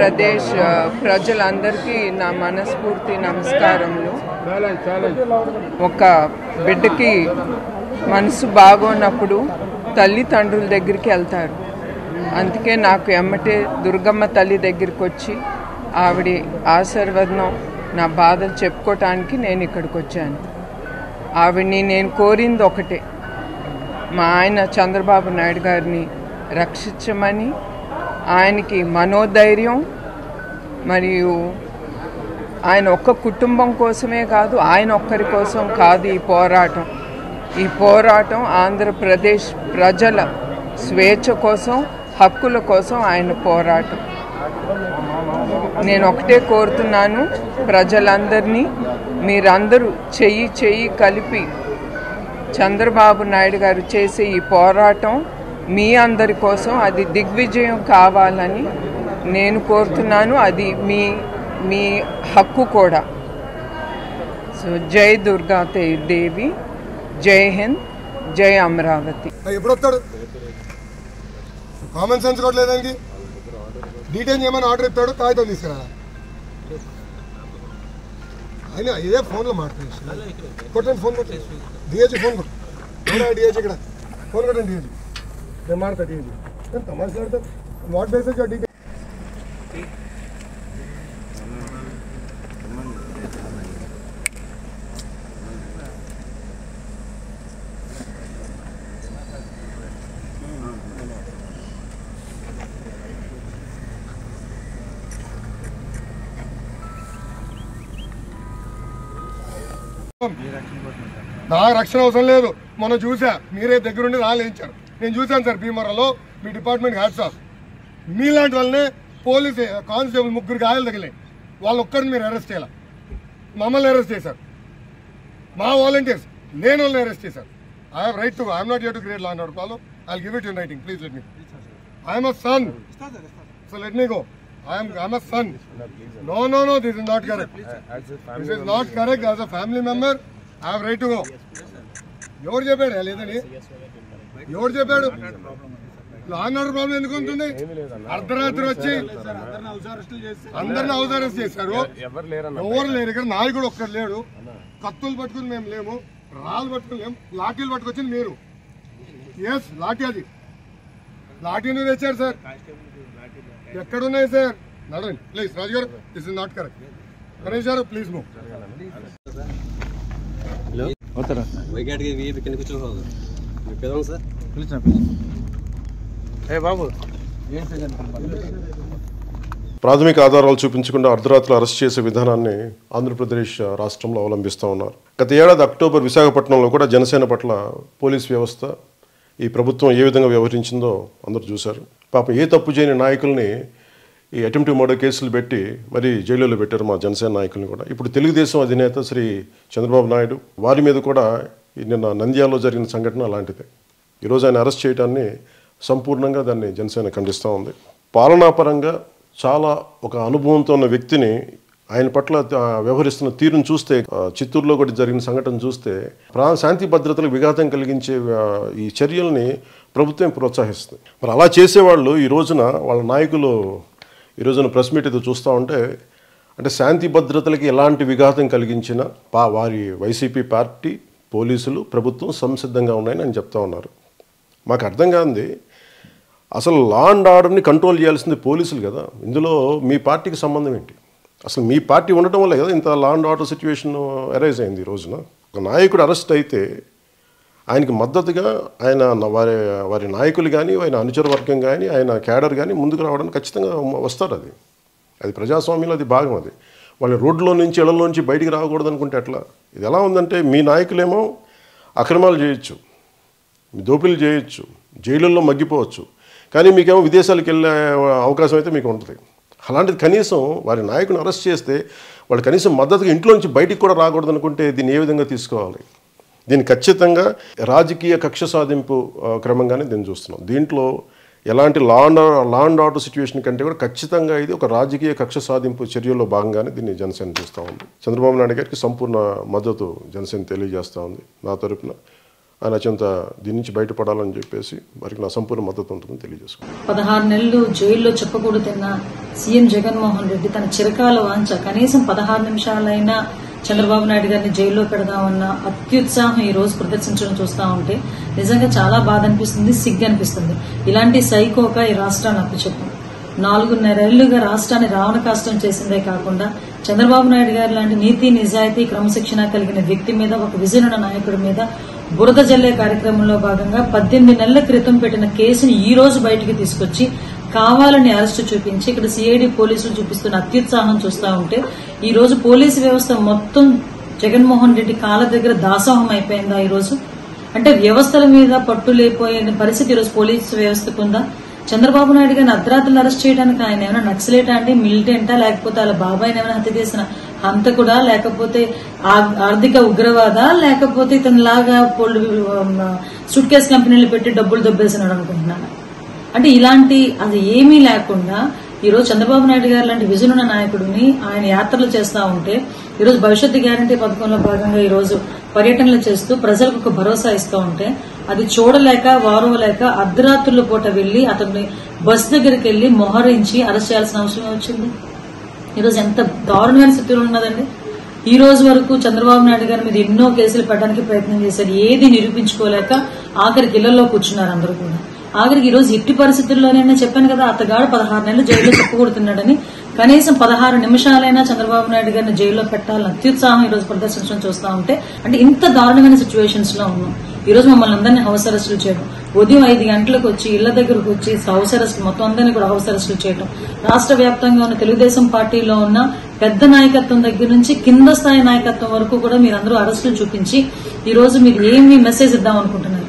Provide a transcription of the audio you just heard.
ఆంధ్రప్రదేశ్ ఆ, ప్రజలందరికీ నా మనస్ఫూర్తి నమస్కారములు ఒక బిడ్డకి మనసు బాగోనప్పుడు తల్లిదండ్రుల దగ్గరికి వెళ్తారు అందుకే నాకు ఎమ్మటే దుర్గమ్మ తల్లి దగ్గరికి వచ్చి ఆవిడ ఆశీర్వదనం నా బాధలు చెప్పుకోవటానికి నేను ఇక్కడికి వచ్చాను ఆవిడ్ని నేను కోరింది ఒకటే మా ఆయన చంద్రబాబు నాయుడు గారిని రక్షించమని ఆయనకి మనోధైర్యం మరియు ఆయన ఒక్క కుటుంబం కోసమే కాదు ఆయన ఒక్కరి కోసం కాదు ఈ పోరాటం ఈ పోరాటం ఆంధ్రప్రదేశ్ ప్రజల స్వేచ్ఛ కోసం హక్కుల కోసం ఆయన పోరాటం నేను ఒకటే కోరుతున్నాను ప్రజలందరినీ మీరందరూ చెయ్యి చెయ్యి కలిపి చంద్రబాబు నాయుడు గారు చేసే ఈ పోరాటం మీ అందరి కోసం అది దిగ్విజయం కావాలని నేను కోరుతున్నాను అది మీ మీ హక్కు కూడా సో జై దుర్గా తే- దేవి జై హింద్ జై అమరావతి ఎప్పుడు వస్తాడు కామన్ సెన్స్ కూడా లేదానికి డీటెయిల్ చేయమని ఆర్డర్ ఇస్తాడు కాగితం తీసుకురా ఆయన ఇదే ఫోన్లో మాట్లాడేసి కొట్టండి ఫోన్ కొట్టండి డిహెచ్ ఫోన్ కొట్టు డిహెచ్ ఇక్కడ ఫోన్ కొట్టండి డిహెచ్ నేను మాడతా డిహెచ్ తమాషా ఆడతా వాట్ బేసిస్ డీటెయిల్ నా రక్షణ అవసరం లేదు మొన్న చూసా మీరే దగ్గరుండి రాలేయించారు నేను చూశాను సార్ భీమవరంలో మీ డిపార్ట్మెంట్ హ్యాట్స్ ఆఫ్ మీలాంటి వాళ్ళనే పోలీస్ కానిస్టేబుల్ ముగ్గురు గాయాలు తగిలాయి వాళ్ళు ఒక్కరిని మీరు అరెస్ట్ చేయాలి మమ్మల్ని అరెస్ట్ చేశారు మా వాలంటీర్స్ లేని వాళ్ళని అరెస్ట్ చేశారు I have right to I'm not you to create law and order I give it in writing please let me I'm a son so let me go I'm I'm a son no no no this is not correct this is not correct as a family member I have right to go ఎవరు చెప్పాడు లేదని ఎవరు చెప్పాడు లా and order problem ఎందుకు ఉంటుంది అర్ధరాత్రి వచ్చి అందరిని హౌస్ అరెస్ట్ చేశారు ఎవరు లేరు ఇక్కడ నాయకుడు ఒక్కరు లేడు కత్తులు పట్టుకుని మేము లేము రాళ్ళు పట్టుకుని లేము లాఠీలు పట్టుకొచ్చింది మీరు ఎస్ లాఠీ అది లాఠీని తెచ్చారు సార్ ఎక్కడున్నాయి sir నడండి please Raju garu this is not correct Ganesh garu please move వైగాటికి VP కింద కూర్చొని పోదు మీ పెదవం సార్ ప్రాథమిక ఆధారాలు చూపించకుండా అర్ధరాత్రి అరెస్ట్ చేసే విధానాన్ని ఆంధ్రప్రదేశ్ రాష్ట్రంలో అవలంబిస్తూ ఉన్నారు గత ఏడాది అక్టోబర్ విశాఖపట్నంలో కూడా జనసేన పట్ల పోలీస్ వ్యవస్థ ఈ ప్రభుత్వం ఏ విధంగా వ్యవహరించిందో అందరూ చూశారు పాపం ఏ తప్పు చేయని నాయకుల్ని ఈ అటెంప్టివ్ మర్డర్ కేసులు పెట్టి మరి జైలులో పెట్టారు మా జనసేన నాయకుల్ని కూడా ఇప్పుడు తెలుగుదేశం అధినేత శ్రీ చంద్రబాబు నాయుడు వారి మీద కూడా ఈ నిన్న నంద్యాలలో జరిగిన సంఘటన అలాంటిదే ఈరోజు ఆయన అరెస్ట్ చేయడాన్ని సంపూర్ణంగా దాన్ని జనసేన ఖండిస్తూ ఉంది పాలనాపరంగా చాలా ఒక అనుభవంతో ఉన్న వ్యక్తిని ఆయన పట్ల ఆ, వ్యవహరిస్తున్న తీరును చూస్తే ఆ, చిత్తూరులో కూడా జరిగిన సంఘటన చూస్తే ప్రా శాంతి భద్రతలకు విఘాతం కలిగించే ఆ, ఈ చర్యల్ని ప్రభుత్వం ప్రోత్సహిస్తుంది మరి అలా చేసేవాళ్ళు ఈ రోజున వాళ్ళ నాయకులు ఈ రోజున ప్రెస్ మీట్ ఏదో చూస్తూ ఉంటే అంటే శాంతి భద్రతలకి ఎలాంటి విఘాతం కలిగించిన పా వారి వైసీపీ పార్టీ పోలీసులు ప్రభుత్వం సంసిద్ధంగా ఉన్నాయని ఆయన చెప్తా ఉన్నారు మాకు అర్థం కాంది అసలు లా అండ్ ఆర్డర్ని కంట్రోల్ చేయాల్సింది పోలీసులు కదా ఇందులో మీ పార్టీకి సంబంధం ఏంటి అసలు మీ పార్టీ ఉండటం వల్ల కదా ఇంత law and order situation arise అయింది ఈ రోజున ఒక నాయకుడు అరెస్ట్ అయితే ఆయనకి మద్దతుగా ఆయన న- వారి వారి నాయకులు కానీ ఆయన అనుచర వర్గం కానీ ఆయన క్యాడర్ కానీ ముందుకు రావడానికి ఖచ్చితంగా వస్తారు అది అది ప్రజాస్వామ్యంలో అది భాగం అది వాళ్ళ రోడ్లో నుంచి ఇళ్లలో నుంచి బయటికి రాకూడదు అనుకుంటే ఎట్లా ఇది ఎలా ఉందంటే మీ నాయకులేమో అక్రమాలు చేయొచ్చు దోపిడీలు చేయొచ్చు జైలుల్లో మగ్గిపోవచ్చు కానీ మీకేమో విదేశాలకు వెళ్ళే అవకాశం అయితే మీకు ఉంటుంది అలాంటిది కనీసం వారి నాయకుని అరెస్ట్ చేస్తే వాళ్ళు కనీసం మద్దతుగా ఇంట్లో నుంచి బయటికి కూడా రాకూడదు అనుకుంటే దీన్ని ఏ విధంగా తీసుకోవాలి దీన్ని ఖచ్చితంగా రాజకీయ కక్ష సాధింపు ఆ, క్రమంగానే దీన్ని చూస్తున్నాం దీంట్లో ఎలాంటి law and law and order situation కంటే కూడా ఖచ్చితంగా ఇది ఒక రాజకీయ కక్ష సాధింపు చర్యల్లో భాగంగానే దీన్ని జనసేన చూస్తూ ఉంది చంద్రబాబు నాయుడు గారికి సంపూర్ణ మద్దతు జనసేన తెలియజేస్తూ ఉంది నా తరపున ఆయన అత్యంత దీని నుంచి బయటపడాలని చెప్పేసి వారికి నా సంపూర్ణ మద్దతు ఉంటుందని తెలియజేసుకుంటాను పదహారు నెలలు జైల్లో చెప్పకూడదన్న సీఎం జగన్మోహన్ రెడ్డి తన చిరకాల వాంఛ కనీసం పదహారు నిమిషాలైనా చంద్రబాబు నాయుడు గారిని జైల్లో పెడదామన్న అత్యుత్సాహం ఈ రోజు ప్రదర్శించడం చూస్తా ఉంటే నిజంగా చాలా బాధ అనిపిస్తుంది సిగ్గు అనిపిస్తుంది ఇలాంటి సైకోక ఈ రాష్ట్రాన్ని అప్పచెప్పాం నాలుగున్నరేళ్లుగా రాష్ట్రాన్ని రావణ కాష్టం చేసిందే కాకుండా చంద్రబాబు నాయుడు గారి లాంటి నీతి నిజాయితీ క్రమశిక్షణ కలిగిన వ్యక్తి మీద ఒక విజయనున్న నాయకుడి మీద బురద జల్లే కార్యక్రమంలో భాగంగా పద్దెనిమిది నెలల క్రితం పెట్టిన కేసుని ఈ రోజు బయటికి తీసుకొచ్చి కావాలని అరెస్టు చూపించి ఇక్కడ సిఐడి పోలీసులు చూపిస్తున్న అత్యుత్సాహం చూస్తా ఉంటే ఈ రోజు పోలీసు వ్యవస్థ మొత్తం జగన్మోహన్ రెడ్డి కాళ్ళ దగ్గర దాసోహం అయిపోయిందా ఈ రోజు అంటే వ్యవస్థల మీద పట్టు లేకపోయిన పరిస్థితి ఈరోజు పోలీసు వ్యవస్థకు ఉందా చంద్రబాబు నాయుడు గారిని అర్ధరాత్రులు అరెస్ట్ చేయడానికి ఆయన ఏమైనా నక్సలేటా అండి మిలిటెంటా లేకపోతే వాళ్ళ బాబాయ్ ఏమైనా హత్య చేసిన హంతకుడా లేకపోతే ఆ- ఆర్థిక ఉగ్రవాద లేకపోతే ఇతని లాగా సూట్ కేస్ కంపెనీలు పెట్టి డబ్బులు దొబ్బేసినాడు అనుకుంటున్నాను అంటే ఇలాంటి అది ఏమీ లేకుండా ఈ రోజు చంద్రబాబు నాయుడు గారు లాంటి విజన్ ఉన్న నాయకుడిని ఆయన యాత్రలు చేస్తా ఉంటే ఈ రోజు భవిష్యత్తు గ్యారంటీ పథకంలో భాగంగా ఈ రోజు పర్యటనలు చేస్తూ ప్రజలకు ఒక భరోసా ఇస్తూ ఉంటే అది చూడలేక వారోలేక అర్ధరాత్రుల పూట వెళ్లి అతన్ని బస్ దగ్గరికి వెళ్లి మొహరించి అరెస్ట్ చేయాల్సిన అవసరం వచ్చింది ఈరోజు ఎంత దారుణమైన స్థితిలో ఉన్నదండి ఈ రోజు వరకు చంద్రబాబు నాయుడు గారి మీద ఎన్నో కేసులు పెట్టడానికి ప్రయత్నం చేశారు ఏది నిరూపించుకోలేక ఆఖరికి ఇళ్లలో కూర్చున్నారు అందరూ కూడా ఆఖరికి ఈ రోజు ఎట్టి పరిస్థితుల్లోనైనా చెప్పాను కదా అతగాడు పదహారు నెలలు జైల్లో చెప్పకూడుతున్నాడని కనీసం పదహారు నిమిషాలైనా చంద్రబాబు నాయుడు గారిని జైల్లో పెట్టాలని అత్యుత్సాహం ఈ రోజు ప్రదర్శించడం చూస్తా ఉంటే అంటే ఇంత దారుణమైన సిచ్యువేషన్స్ లో ఉన్నాం ఈ రోజు మమ్మల్ని అందరినీ హౌస్ అరెస్టులు చేయడం ఉదయం ఐదు గంటలకు వచ్చి ఇళ్ల దగ్గరకు వచ్చి హౌస్ అరెస్ట్ మొత్తం అందరినీ కూడా హౌస్ అరెస్టులు చేయడం రాష్ట్ర వ్యాప్తంగా ఉన్న తెలుగుదేశం పార్టీలో ఉన్న పెద్ద నాయకత్వం దగ్గర నుంచి కింద స్థాయి నాయకత్వం వరకు కూడా మీరందరూ అరెస్టులు చూపించి ఈ రోజు మీరు ఏమి మెసేజ్ ఇద్దాం అనుకుంటున్నారు